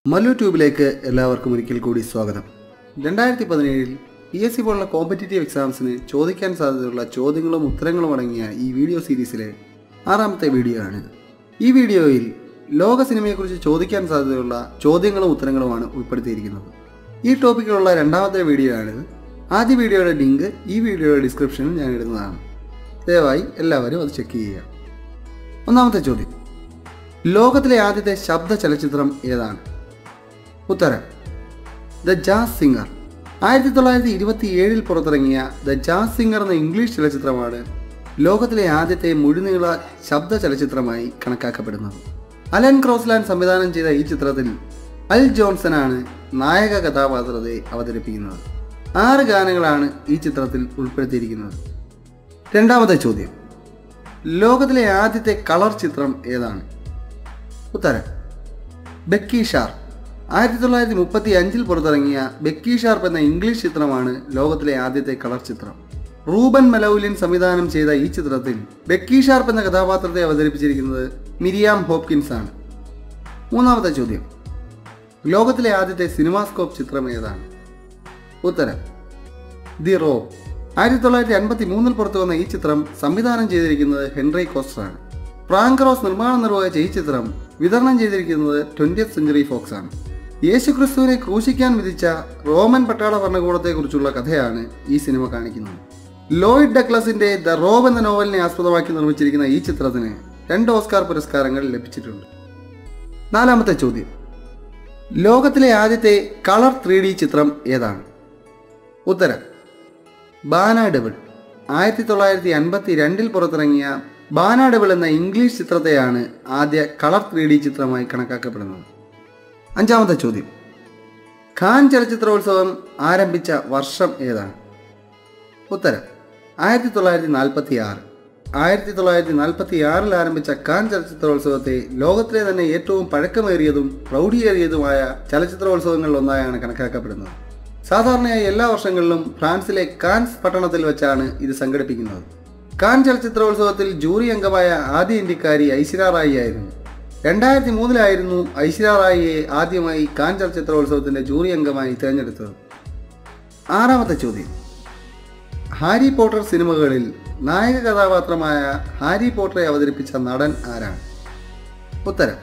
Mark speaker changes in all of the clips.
Speaker 1: മല്ലു ട്യൂബിലേക്ക് എല്ലാവർക്കും ഒരിക്കൽ കൂടി സ്വാഗതം രണ്ടായിരത്തി പതിനേഴിൽ പി എസ് സി പോലുള്ള കോമ്പറ്റേറ്റീവ് എക്സാംസിന് ചോദിക്കാൻ സാധ്യതയുള്ള ചോദ്യങ്ങളും ഉത്തരങ്ങളും അടങ്ങിയ ഈ വീഡിയോ സീരീസിലെ ആറാമത്തെ വീഡിയോ ആണിത് ഈ വീഡിയോയിൽ ലോക സിനിമയെക്കുറിച്ച് ചോദിക്കാൻ സാധ്യതയുള്ള ചോദ്യങ്ങളും ഉത്തരങ്ങളുമാണ് ഉൾപ്പെടുത്തിയിരിക്കുന്നത് ഈ ടോപ്പിക്കിലുള്ള രണ്ടാമത്തെ വീഡിയോ ആണിത് ആദ്യ വീഡിയോയുടെ ലിങ്ക് ഈ വീഡിയോയുടെ ഡിസ്ക്രിപ്ഷനിൽ ഞാൻ ഇടുന്നതാണ് ദയവായി എല്ലാവരും അത് ചെക്ക് ചെയ്യുക ഒന്നാമത്തെ ചോദ്യം ലോകത്തിലെ ആദ്യത്തെ ശബ്ദ ചലച്ചിത്രം ഏതാണ് ഉത്തരം ദ ജാസ് സിംഗർ ആയിരത്തി തൊള്ളായിരത്തി ഇരുപത്തി ഏഴിൽ പുറത്തിറങ്ങിയ ദ ജാസ് സിംഗർ എന്ന ഇംഗ്ലീഷ് ചലച്ചിത്രമാണ് ലോകത്തിലെ ആദ്യത്തെ മുഴുനീള ശബ്ദ ചലച്ചിത്രമായി കണക്കാക്കപ്പെടുന്നത് അലൻ ക്രോസ്ലാൻഡ് സംവിധാനം ചെയ്ത ഈ ചിത്രത്തിൽ അൽ ജോൺസനാണ് നായക കഥാപാത്രത്തെ അവതരിപ്പിക്കുന്നത് ആറ് ഗാനങ്ങളാണ് ഈ ചിത്രത്തിൽ ഉൾപ്പെടുത്തിയിരിക്കുന്നത് രണ്ടാമത്തെ ചോദ്യം ലോകത്തിലെ ആദ്യത്തെ കളർ ചിത്രം ഏതാണ് ഉത്തരം ബെക്കി ഷാർപ്പ് ആയിരത്തി തൊള്ളായിരത്തി മുപ്പത്തി അഞ്ചിൽ പുറത്തിറങ്ങിയ ബെക്കി ഷാർപ്പ് എന്ന ഇംഗ്ലീഷ് ചിത്രമാണ് ലോകത്തിലെ ആദ്യത്തെ കളർ ചിത്രം റൂബൻ മലൗലിൻ സംവിധാനം ചെയ്ത ഈ ചിത്രത്തിൽ ബെക്കി ഷാർപ്പ് എന്ന കഥാപാത്രത്തെ അവതരിപ്പിച്ചിരിക്കുന്നത് മിരിയാം ഹോപ്കിൻസ് ആണ് മൂന്നാമത്തെ ചോദ്യം ലോകത്തിലെ ആദ്യത്തെ സിനിമാസ്കോപ്പ് ചിത്രം ഏതാണ് ഉത്തരം ദി റോ ആയിരത്തി തൊള്ളായിരത്തി അൻപത്തി മൂന്നിൽ പുറത്തു വന്ന ഈ ചിത്രം സംവിധാനം ചെയ്തിരിക്കുന്നത് ഹെൻറി കോസ്റ്ററാണ് ഫ്രാങ്കറോസ് നിർമ്മാണം നിർവഹിച്ച ഈ ചിത്രം വിതരണം ചെയ്തിരിക്കുന്നത് ട്വന്റിയത്ത് സെഞ്ചുറി ഫോക്സ് ആണ് യേശുക്രിസ്തുവിനെ ക്രൂശിക്കാൻ വിധിച്ച റോമൻ പട്ടാള ഭരണകൂടത്തെക്കുറിച്ചുള്ള കഥയാണ് ഈ സിനിമ കാണിക്കുന്നത് ലോയിഡ് ഡഗ്ലസിന്റെ ദ റോബ് എന്ന നോവലിനെ ആസ്പദമാക്കി നിർമ്മിച്ചിരിക്കുന്ന ഈ ചിത്രത്തിന് രണ്ട് ഓസ്കാർ പുരസ്കാരങ്ങൾ ലഭിച്ചിട്ടുണ്ട് നാലാമത്തെ ചോദ്യം ലോകത്തിലെ ആദ്യത്തെ കളർ ത്രീ ഡി ചിത്രം ഏതാണ് ഉത്തരം ബാന ഡബിൾ ആയിരത്തി തൊള്ളായിരത്തി അൻപത്തി രണ്ടിൽ പുറത്തിറങ്ങിയ ബാന ഡബിൾ എന്ന ഇംഗ്ലീഷ് ചിത്രത്തെയാണ് ആദ്യ കളർ ത്രീ ഡി ചിത്രമായി കണക്കാക്കപ്പെടുന്നത് അഞ്ചാമത്തെ ചോദ്യം ഖാൻ ചലച്ചിത്രോത്സവം ആരംഭിച്ച വർഷം ഏതാണ് ഉത്തരം ആയിരത്തി തൊള്ളായിരത്തി നാൽപ്പത്തി ആറ് ആയിരത്തി തൊള്ളായിരത്തി നാൽപ്പത്തി ആറിൽ ആരംഭിച്ച കാൻ ചലച്ചിത്രോത്സവത്തെ ലോകത്തിലെ തന്നെ ഏറ്റവും പഴക്കമേറിയതും പ്രൗഢിയേറിയതുമായ ചലച്ചിത്രോത്സവങ്ങളിൽ ഒന്നായാണ് കണക്കാക്കപ്പെടുന്നത് സാധാരണയായി എല്ലാ വർഷങ്ങളിലും ഫ്രാൻസിലെ കാൻസ് പട്ടണത്തിൽ വെച്ചാണ് ഇത് സംഘടിപ്പിക്കുന്നത് കാൻ ചലച്ചിത്രോത്സവത്തിൽ ജൂറി അംഗമായ ആദ്യ ഇന്ത്യക്കാരി ഐശ്വര്യ റായി ആയിരുന്നു രണ്ടായിരത്തി മൂന്നിലായിരുന്നു ഐശ്വര്യ റായിയെ ആദ്യമായി കാൻ ചലച്ചിത്രോത്സവത്തിന്റെ ജൂറി അംഗമായി തിരഞ്ഞെടുത്തത് ആറാമത്തെ ചോദ്യം ഹാരി പോട്ടർ സിനിമകളിൽ നായക കഥാപാത്രമായ ഹാരി പോട്ടറെ അവതരിപ്പിച്ച നടൻ ആരാണ് ഉത്തരം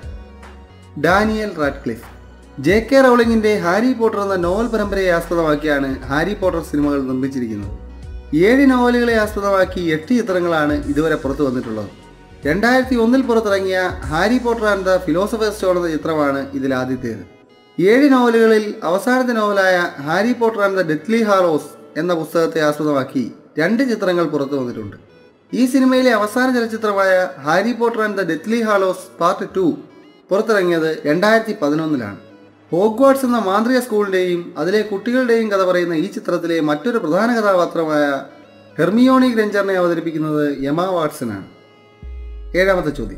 Speaker 1: ഡാനിയൽ റാഡ്ക്ലിഫ് ജെ കെ റൗളിംഗിന്റെ ഹാരി പോട്ടർ എന്ന നോവൽ പരമ്പരയെ ആസ്പദമാക്കിയാണ് ഹാരി പോട്ടർ സിനിമകൾ നിർമ്മിച്ചിരിക്കുന്നത് ഏഴ് നോവലുകളെ ആസ്പദമാക്കി എട്ട് ചിത്രങ്ങളാണ് ഇതുവരെ പുറത്തു വന്നിട്ടുള്ളത് രണ്ടായിരത്തി ഒന്നിൽ പുറത്തിറങ്ങിയ Harry Potter and the philosopher's stone എന്ന ചിത്രമാണ് ഇതിൽ ആദ്യത്തേത് ഏഴ് നോവലുകളിൽ അവസാനത്തെ നോവലായ Harry Potter and the deathly hallows എന്ന പുസ്തകത്തെ ആസ്പദമാക്കി രണ്ട് ചിത്രങ്ങൾ പുറത്തു വന്നിട്ടുണ്ട് ഈ സിനിമയിലെ അവസാന ചലച്ചിത്രമായ Harry Potter and the deathly hallows part two പുറത്തിറങ്ങിയത് രണ്ടായിരത്തി പതിനൊന്നിലാണ് ഹോഗ്വാർട്സ് എന്ന മാന്ത്രിക സ്കൂളിൻ്റെയും അതിലെ കുട്ടികളുടെയും കഥ പറയുന്ന ഈ ചിത്രത്തിലെ മറ്റൊരു പ്രധാന കഥാപാത്രമായ ഹെർമിയോണി ഗ്രഞ്ചറിനെ അവതരിപ്പിക്കുന്നത് യമാ വാട്സനാണ് ഏഴാമത്തെ ചോദ്യം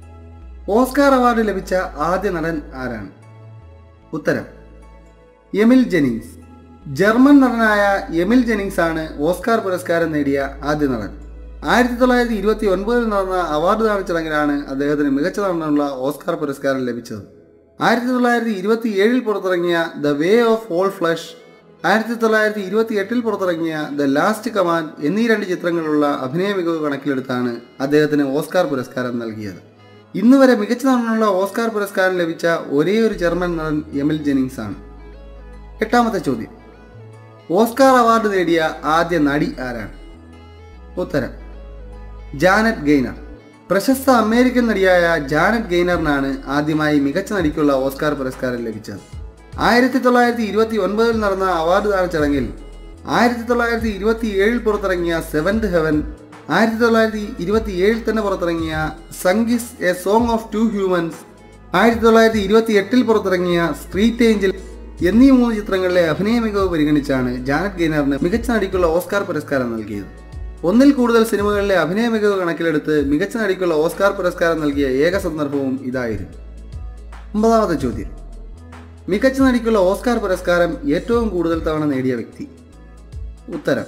Speaker 1: ഓസ്കാർ അവാർഡ് ലഭിച്ച ആദ്യ നടൻ ആരാണ് ഉത്തരം എമിൽ ജെനിങ്സ് ജർമ്മൻ നടനായ എമിൽ ജെനിങ്സ് ആണ് ഓസ്കാർ പുരസ്കാരം നേടിയ ആദ്യ നടൻ ആയിരത്തി തൊള്ളായിരത്തി ഇരുപത്തി ഒൻപതിൽ നടന്ന അവാർഡ് ദാന ചടങ്ങിലാണ് അദ്ദേഹത്തിന് മികച്ച നടനുള്ള ഓസ്കാർ പുരസ്കാരം ലഭിച്ചത് ആയിരത്തി തൊള്ളായിരത്തി ഇരുപത്തി ഏഴിൽ പുറത്തിറങ്ങിയ the way of all flesh ആയിരത്തി തൊള്ളായിരത്തി ഇരുപത്തി എട്ടിൽ പുറത്തിറങ്ങിയ ദ ലാസ്റ്റ് കമാൻഡ് എന്നീ രണ്ട് ചിത്രങ്ങളിലുള്ള അഭിനയ മികവ് കണക്കിലെടുത്താണ് അദ്ദേഹത്തിന് ഓസ്കാർ പുരസ്കാരം നൽകിയത് ഇന്ന് വരെ മികച്ച നടനുള്ള ഓസ്കാർ പുരസ്കാരം ലഭിച്ച ഒരേ ഒരു ജർമ്മൻ നടൻ എമിൽ ജെനിങ്സ് ആണ് എട്ടാമത്തെ ചോദ്യം ഓസ്കാർ അവാർഡ് നേടിയ ആദ്യ നടി ആരാണ് ഉത്തരം ജാനറ്റ് ഗെയ്നർ പ്രശസ്ത അമേരിക്കൻ നടിയായ ജാനറ്റ് ഗെയ്നറിനാണ് ആദ്യമായി മികച്ച നടിക്കുള്ള ഓസ്കാർ പുരസ്കാരം ലഭിച്ചത് ആയിരത്തി തൊള്ളായിരത്തി ഇരുപത്തി ഒൻപതിൽ നടന്ന അവാർഡ് ദാന ചടങ്ങിൽ ആയിരത്തി തൊള്ളായിരത്തി ഇരുപത്തി ഏഴിൽ പുറത്തിറങ്ങിയ സെവൻത് ഹെവൻ ആയിരത്തി തൊള്ളായിരത്തി ഇരുപത്തി ഏഴിൽ തന്നെ പുറത്തിറങ്ങിയ sunrise a song of two humans ആയിരത്തി തൊള്ളായിരത്തി ഇരുപത്തി എട്ടിൽ പുറത്തിറങ്ങിയ സ്ട്രീറ്റ് ഏഞ്ചൽ എന്നീ മൂന്ന് ചിത്രങ്ങളിലെ അഭിനയ മികവ് പരിഗണിച്ചാണ് ജാനറ്റ് ഗെയ്നറിന് മികച്ച നടിക്കുള്ള ഓസ്കാർ പുരസ്കാരം നൽകിയത് ഒന്നിൽ കൂടുതൽ സിനിമകളിലെ അഭിനയ മികവ് കണക്കിലെടുത്ത് മികച്ച നടിക്കുള്ള ഓസ്കാർ പുരസ്കാരം നൽകിയ ഏക സന്ദർഭവും ഇതായിരുന്നു ഒമ്പതാമത്തെ ചോദ്യം മികച്ച നടിക്കുള്ള ഓസ്കാർ പുരസ്കാരം ഏറ്റവും കൂടുതൽ തവണ നേടിയ വ്യക്തി ഉത്തരം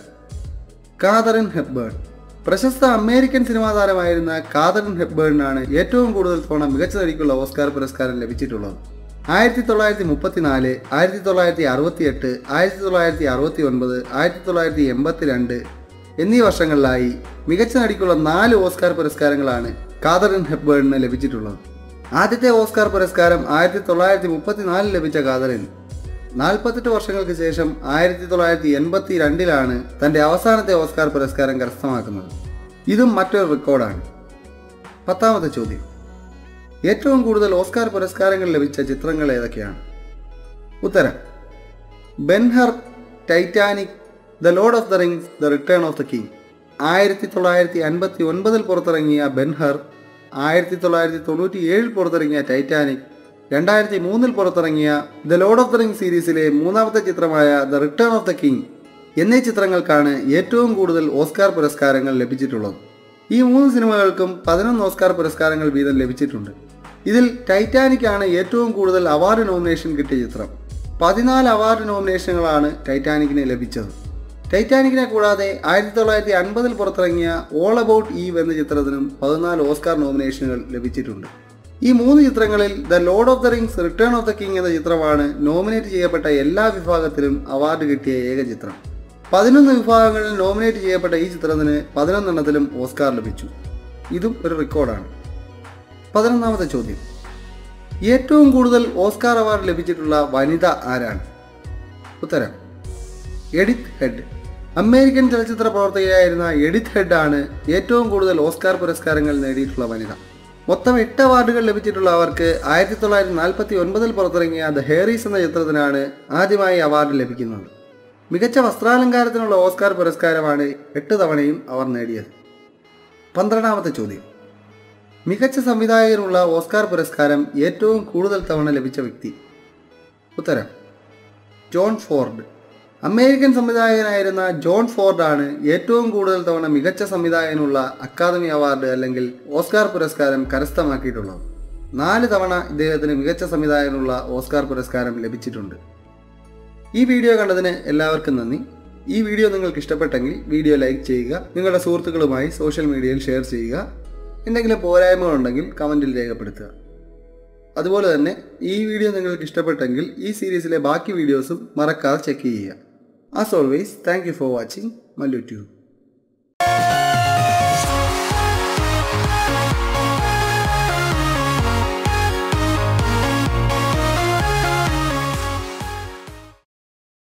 Speaker 1: കാതറിൻ ഹെബ്ബേൺ പ്രശസ്ത അമേരിക്കൻ സിനിമാ താരമായിരുന്ന കാതറിൻ ഹെബ്ബേണിനാണ് ഏറ്റവും കൂടുതൽ തവണ മികച്ച നടിക്കുള്ള ഓസ്കാർ പുരസ്കാരം ലഭിച്ചിട്ടുള്ളത് ആയിരത്തി തൊള്ളായിരത്തി മുപ്പത്തിനാല് ആയിരത്തി തൊള്ളായിരത്തി അറുപത്തി എട്ട് ആയിരത്തി തൊള്ളായിരത്തി അറുപത്തി ഒൻപത് ആയിരത്തി തൊള്ളായിരത്തി എൺപത്തി രണ്ട് എന്നീ വർഷങ്ങളിലായി മികച്ച നടിക്കുള്ള നാല് ഓസ്കാർ പുരസ്കാരങ്ങളാണ് കാതറിൻ ഹെപ്ബേണിന് ലഭിച്ചിട്ടുള്ളത് ആദ്യത്തെ ഓസ്കാർ പുരസ്കാരം ആയിരത്തി തൊള്ളായിരത്തി മുപ്പത്തിനാലിൽ ലഭിച്ച കാതറിൻ നാൽപ്പത്തെട്ട് വർഷങ്ങൾക്ക് ശേഷം ആയിരത്തി തൊള്ളായിരത്തി എൺപത്തി രണ്ടിലാണ് തൻ്റെ അവസാനത്തെ ഓസ്കാർ പുരസ്കാരം കരസ്ഥമാക്കുന്നത് ഇതും മറ്റൊരു റെക്കോർഡാണ് പത്താമത്തെ ചോദ്യം ഏറ്റവും കൂടുതൽ ഓസ്കാർ പുരസ്കാരങ്ങൾ ലഭിച്ച ചിത്രങ്ങൾ ഏതൊക്കെയാണ് ഉത്തരം Ben Hur Titanic the lord of the rings the return of the king ആയിരത്തി തൊള്ളായിരത്തി അൻപത്തി ഒൻപതിൽ പുറത്തിറങ്ങിയ ബെൻഹർ ആയിരത്തി തൊള്ളായിരത്തി തൊണ്ണൂറ്റി ഏഴിൽ പുറത്തിറങ്ങിയ ടൈറ്റാനിക് രണ്ടായിരത്തി മൂന്നിൽ പുറത്തിറങ്ങിയ the lord of the ring സീരീസിലെ മൂന്നാമത്തെ ചിത്രമായ the return of the king എന്നീ ചിത്രങ്ങൾക്കാണ് ഏറ്റവും കൂടുതൽ ഓസ്കാർ പുരസ്കാരങ്ങൾ ലഭിച്ചിട്ടുള്ളത് ഈ മൂന്ന് സിനിമകൾക്കും പതിനൊന്ന് ഓസ്കാർ പുരസ്കാരങ്ങൾ വീതം ലഭിച്ചിട്ടുണ്ട് ഇതിൽ ടൈറ്റാനിക് ആണ് ഏറ്റവും കൂടുതൽ അവാർഡ് നോമിനേഷൻ കിട്ടിയ ചിത്രം പതിനാല് അവാർഡ് നോമിനേഷനുകളാണ് ടൈറ്റാനിക്കിന് ലഭിച്ചത് ടൈറ്റാനിക്കിനെ കൂടാതെ ആയിരത്തി തൊള്ളായിരത്തി അൻപതിൽ പുറത്തിറങ്ങിയ ഓൾ അബൌട്ട് ഈവ് എന്ന ചിത്രത്തിനും പതിനാല് ഓസ്കാർ നോമിനേഷനുകൾ ലഭിച്ചിട്ടുണ്ട് ഈ മൂന്ന് ചിത്രങ്ങളിൽ the lord of the rings return of the king എന്ന ചിത്രമാണ് നോമിനേറ്റ് ചെയ്യപ്പെട്ട എല്ലാ വിഭാഗത്തിലും അവാർഡ് കിട്ടിയ ഏക ചിത്രം പതിനൊന്ന് വിഭാഗങ്ങളിൽ നോമിനേറ്റ് ചെയ്യപ്പെട്ട ഈ ചിത്രത്തിന് പതിനൊന്നെണ്ണത്തിലും ഓസ്കാർ ലഭിച്ചു ഇതും ഒരു റെക്കോർഡാണ് പതിനൊന്നാമത്തെ ചോദ്യം ഏറ്റവും കൂടുതൽ ഓസ്കാർ അവാർഡ് ലഭിച്ചിട്ടുള്ള വനിത ആരാണ് ഉത്തരം എഡിത്ത് ഹെഡ് അമേരിക്കൻ ചലച്ചിത്ര പ്രവർത്തകയായിരുന്ന എഡിത്ത് ഹെഡ് ആണ് ഏറ്റവും കൂടുതൽ ഓസ്കാർ പുരസ്കാരങ്ങൾ നേടിയിട്ടുള്ള വനിത മൊത്തം എട്ട് അവാർഡുകൾ ലഭിച്ചിട്ടുള്ള അവർക്ക് ആയിരത്തി തൊള്ളായിരത്തി നാൽപ്പത്തി ഒൻപതിൽ പുറത്തിറങ്ങിയ ദ ഹേറീസ് എന്ന ചിത്രത്തിനാണ് ആദ്യമായി അവാർഡ് ലഭിക്കുന്നത് മികച്ച വസ്ത്രാലങ്കാരത്തിനുള്ള ഓസ്കാർ പുരസ്കാരമാണ് എട്ട് തവണയും അവർ നേടിയത് പന്ത്രണ്ടാമത്തെ ചോദ്യം മികച്ച സംവിധായകനുള്ള ഓസ്കാർ പുരസ്കാരം ഏറ്റവും കൂടുതൽ തവണ ലഭിച്ച വ്യക്തി ഉത്തരം ജോൺ ഫോർഡ് അമേരിക്കൻ സംവിധായകനായിരുന്ന ജോൺ ഫോർഡ് ആണ് ഏറ്റവും കൂടുതൽ തവണ മികച്ച സംവിധായകനുള്ള അക്കാദമി അവാർഡ് അല്ലെങ്കിൽ ഓസ്കാർ പുരസ്കാരം കരസ്ഥമാക്കിയിട്ടുള്ളത് നാല് തവണ ഇദ്ദേഹത്തിന് മികച്ച സംവിധായകനുള്ള ഓസ്കാർ പുരസ്കാരം ലഭിച്ചിട്ടുണ്ട് ഈ വീഡിയോ കണ്ടതിന് എല്ലാവർക്കും നന്ദി ഈ വീഡിയോ നിങ്ങൾക്ക് ഇഷ്ടപ്പെട്ടെങ്കിൽ വീഡിയോ ലൈക്ക് ചെയ്യുക നിങ്ങളുടെ സുഹൃത്തുക്കളുമായി സോഷ്യൽ മീഡിയയിൽ ഷെയർ ചെയ്യുക എന്തെങ്കിലും പോരായ്മകളുണ്ടെങ്കിൽ കമൻറ്റിൽ രേഖപ്പെടുത്തുക അതുപോലെ തന്നെ ഈ വീഡിയോ നിങ്ങൾക്ക് ഇഷ്ടപ്പെട്ടെങ്കിൽ ഈ സീരീസിലെ ബാക്കി വീഡിയോസും മറക്കാതെ ചെക്ക് ചെയ്യുക as always thank you for watching Mallu tube